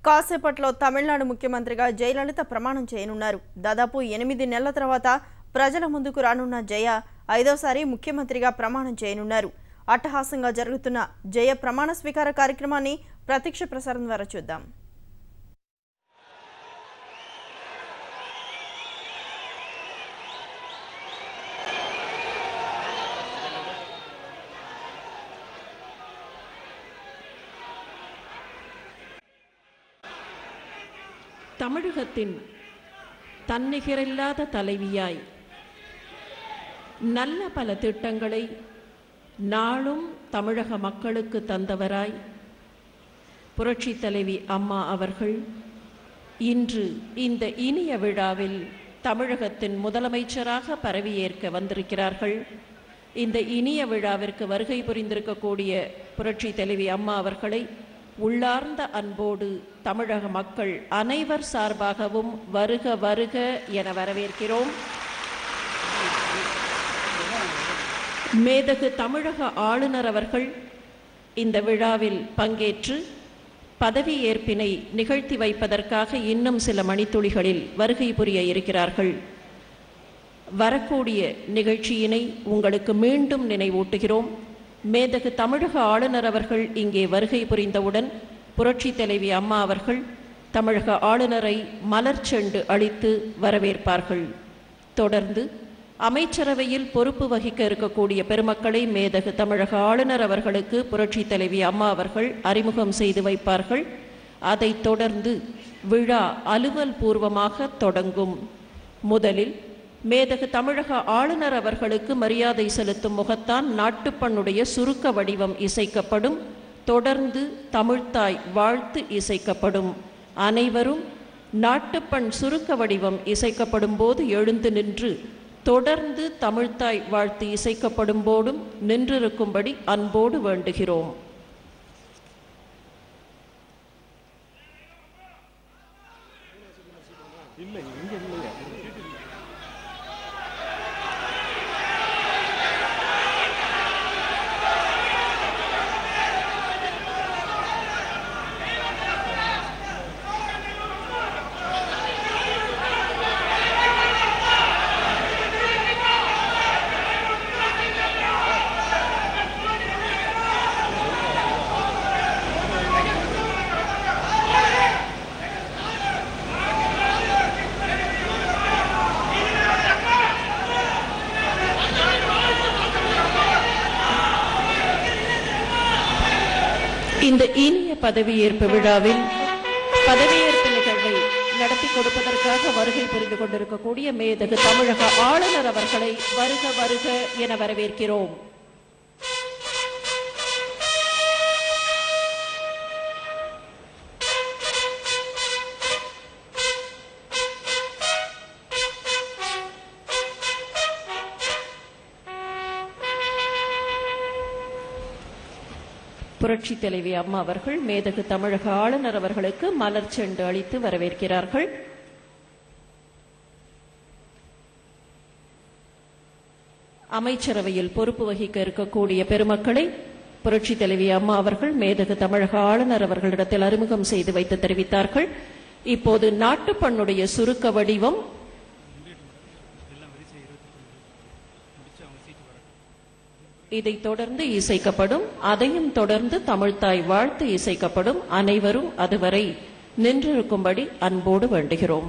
కాసేపట్లో తమిళనాడు ముఖ్యమంత్రిగా జయలలిత ప్రమాణం చేయనున్నారు దాదాపు ఎనిమిది నెలల తర్వాత ప్రజల ముందుకు రానున్న జయ ఐదోసారి ముఖ్యమంత్రిగా ప్రమాణం చేయనున్నారు అట్టహాసంగా జరుగుతున్న జయ ప్రమాణ స్వీకార కార్యక్రమాన్ని ప్రత్యక్ష ప్రసారం ద్వారా చూద్దాం தமிழகத்தின் தன்னிகரில்லாத தலைவியாய் நல்ல பல திட்டங்களை நாளும் தமிழக மக்களுக்கு தந்தவராய் புரட்சி தலைவி அம்மா அவர்கள் இன்று இந்த இனிய விழாவில் தமிழகத்தின் முதலமைச்சராக பரவியேற்க வந்திருக்கிறார்கள் இந்த இனிய விழாவிற்கு வருகை புரிந்திருக்கக்கூடிய புரட்சி தலைவி அம்மா அவர்களை உள்ளார்ந்த அன்போடு தமிழக மக்கள் அனைவர் சார்பாகவும் வருக வருக என வரவேற்கிறோம் மேதகு தமிழக ஆளுநர் அவர்கள் இந்த விழாவில் பங்கேற்று பதவியேற்பினை நிகழ்த்தி வைப்பதற்காக இன்னும் சில மணித்துளிகளில் வருகை புரிய இருக்கிறார்கள் வரக்கூடிய நிகழ்ச்சியினை உங்களுக்கு மீண்டும் நினைவூட்டுகிறோம் மேதகு தமிழக ஆளுநர் அவர்கள் இங்கே வருகை புரிந்தவுடன் புரட்சி தலைவி அம்மா அவர்கள் தமிழக ஆளுநரை மலர் செண்டு அளித்து வரவேற்பார்கள் தொடர்ந்து அமைச்சரவையில் பொறுப்பு வகிக்க இருக்கக்கூடிய பெருமக்களை மேதகு தமிழக ஆளுநர் அவர்களுக்கு புரட்சி தலைவி அம்மா அவர்கள் அறிமுகம் செய்து வைப்பார்கள் அதைத் தொடர்ந்து விழா அலுவல் பூர்வமாக தொடங்கும் முதலில் மேதகு தமிழக ஆளுநர் அவர்களுக்கு மரியாதை செலுத்தும் முகத்தான் நாட்டுப்பண்ணுடைய சுருக்க வடிவம் இசைக்கப்படும் தொடர்ந்து தமிழ்த்தாய் வாழ்த்து இசைக்கப்படும் அனைவரும் நாட்டுப்பண் சுருக்க வடிவம் இசைக்கப்படும் போது எழுந்து நின்று தொடர்ந்து தமிழ்த்தாய் வாழ்த்து இசைக்கப்படும் போதும் நின்றிருக்கும்படி அன்போடு வேண்டுகிறோம் இந்த இனிய பதவியேற்பு விழாவில் பதவியேற்பு நிகழ்வை நடத்தி கொடுப்பதற்காக வருகை புரிந்து கொண்டிருக்கக்கூடிய மேதகு தமிழக ஆளுநர் அவர்களை வருக வருக என வரவேற்கிறோம் புரட்சி தலைவி அம்மா அவர்கள் மேதகு தமிழக ஆளுநர் அவர்களுக்கு மலர் செண்டு அளித்து வரவேற்கிறார்கள் அமைச்சரவையில் பொறுப்பு வகிக்க இருக்கக்கூடிய பெருமக்களை புரட்சி தலைவி அம்மா அவர்கள் மேதகு தமிழக ஆளுநர் அவர்களிடத்தில் அறிமுகம் செய்து வைத்து தெரிவித்தார்கள் இப்போது நாட்டுப்பண்ணுடைய சுருக்க வடிவம் இதைத் தொடர்ந்து இசைக்கப்படும் அதையும் தொடர்ந்து தமிழ்த்தாய் வாழ்த்து இசைக்கப்படும் அனைவரும் அதுவரை நின்றிருக்கும்படி அன்போடு வேண்டுகிறோம்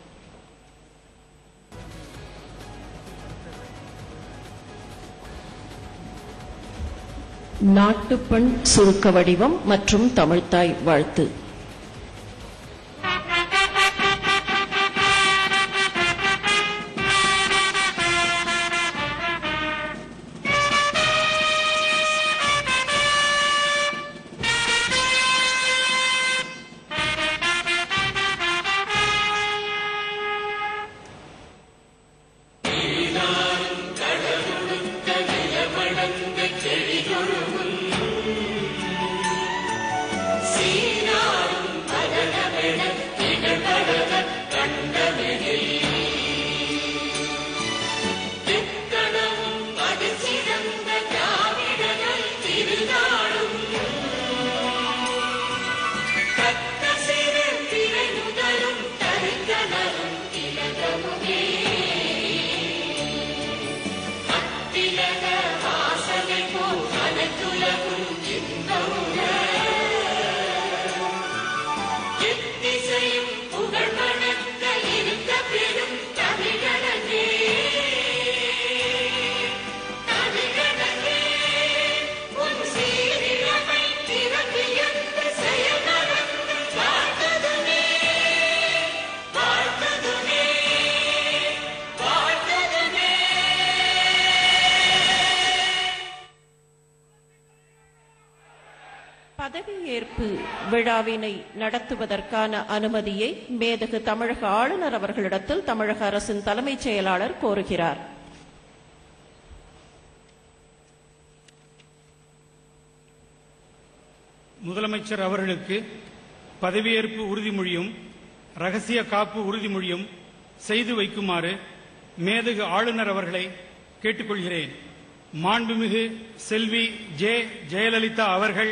நாட்டுப்பண் சுருக்க வடிவம் மற்றும் தமிழ்த்தாய் வாழ்த்து சீனா பதவியேற்பு விழாவினை நடத்துவதற்கான அனுமதியை மேதகு தமிழக ஆளுநர் அவர்களிடத்தில் தமிழக அரசின் தலைமைச் செயலாளர் கோருகிறார் முதலமைச்சர் அவர்களுக்கு பதவியேற்பு உறுதிமொழியும் ரகசிய காப்பு உறுதிமொழியும் செய்து வைக்குமாறு மேதகு ஆளுநர் அவர்களை கேட்டுக்கொள்கிறேன் மாண்புமிகு செல்வி ஜே ஜெயலலிதா அவர்கள்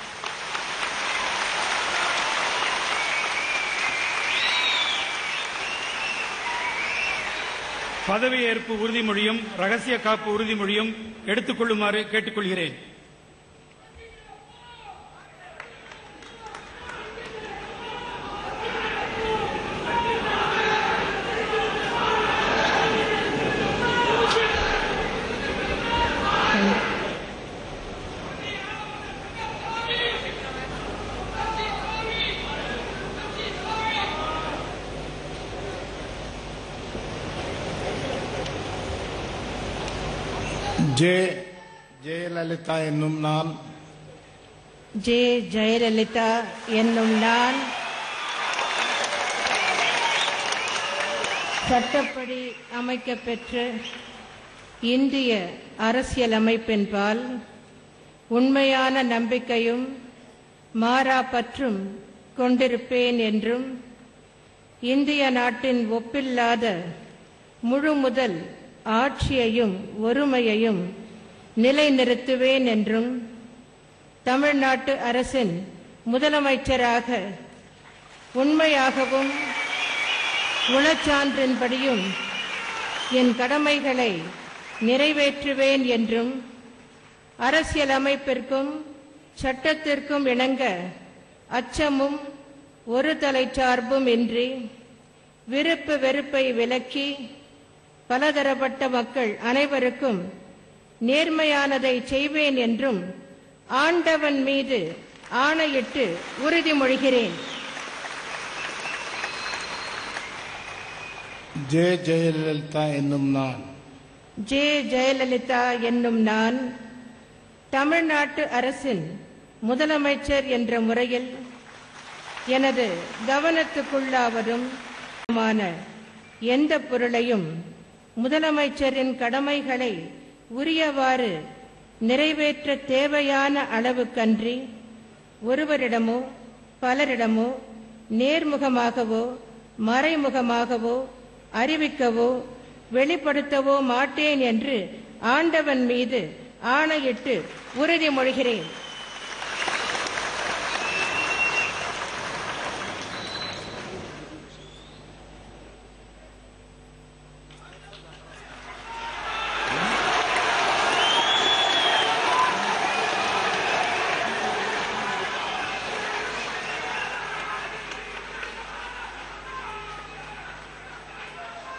பதவியேற்பு உறுதிமொழியும் ரகசிய காப்பு உறுதிமொழியும் எடுத்துக் கொள்ளுமாறு கேட்டுக்கொள்கிறேன் ஜே ஜெயலலிதா என்னும் நான் ஜே ஜெயலலிதா என்னும் நான் சட்டப்படி அமைக்கப்பெற்ற இந்திய அரசியலமைப்பின்பால் உண்மையான நம்பிக்கையும் மாறா பற்றும் கொண்டிருப்பேன் என்றும் இந்திய நாட்டின் ஒப்பில்லாத முழு முதல் ஆட்சியையும் ஒருமையையும் நிலைநிறுத்துவேன் என்றும் தமிழ்நாட்டு அரசின் முதலமைச்சராக உண்மையாகவும் குணச்சான்றின்படியும் என் கடமைகளை நிறைவேற்றுவேன் என்றும் அரசியலமைப்பிற்கும் சட்டத்திற்கும் இணங்க அச்சமும் ஒரு தலைச்சார்பும் இன்றி விருப்பு வெறுப்பை விலக்கி பலதரப்பட்ட மக்கள் அனைவருக்கும் நேர்மையானதை செய்வேன் என்றும் ஆண்டவன் மீது ஆணையிட்டு உறுதிமொழிகிறேன் ஜே ஜெயலலிதா என்னும் நான் ஜே ஜெயலலிதா என்னும் நான் தமிழ்நாட்டு அரசின் முதலமைச்சர் என்ற முறையில் எனது கவனத்துக்குள்ளாவதும் மான எந்த பொருளையும் முதலமைச்சரின் கடமைகளை உரியவாறு நிறைவேற்ற தேவையான அளவுக்கன்றி ஒருவரிடமோ பலரிடமோ நேர்முகமாகவோ மறைமுகமாகவோ அறிவிக்கவோ வெளிப்படுத்தவோ மாட்டேன் என்று ஆண்டவன் மீது ஆணையிட்டு உறுதிமொழிகிறேன்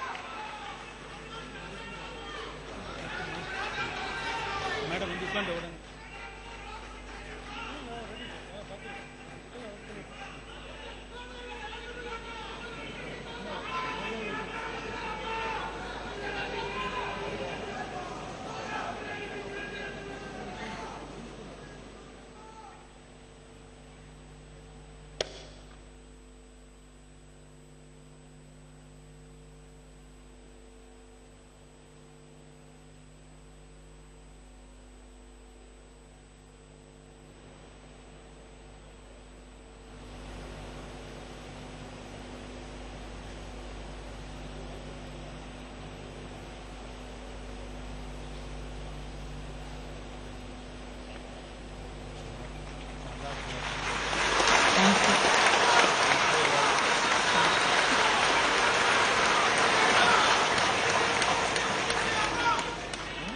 மேடம் வந்து உட்கார்ந்து உடனே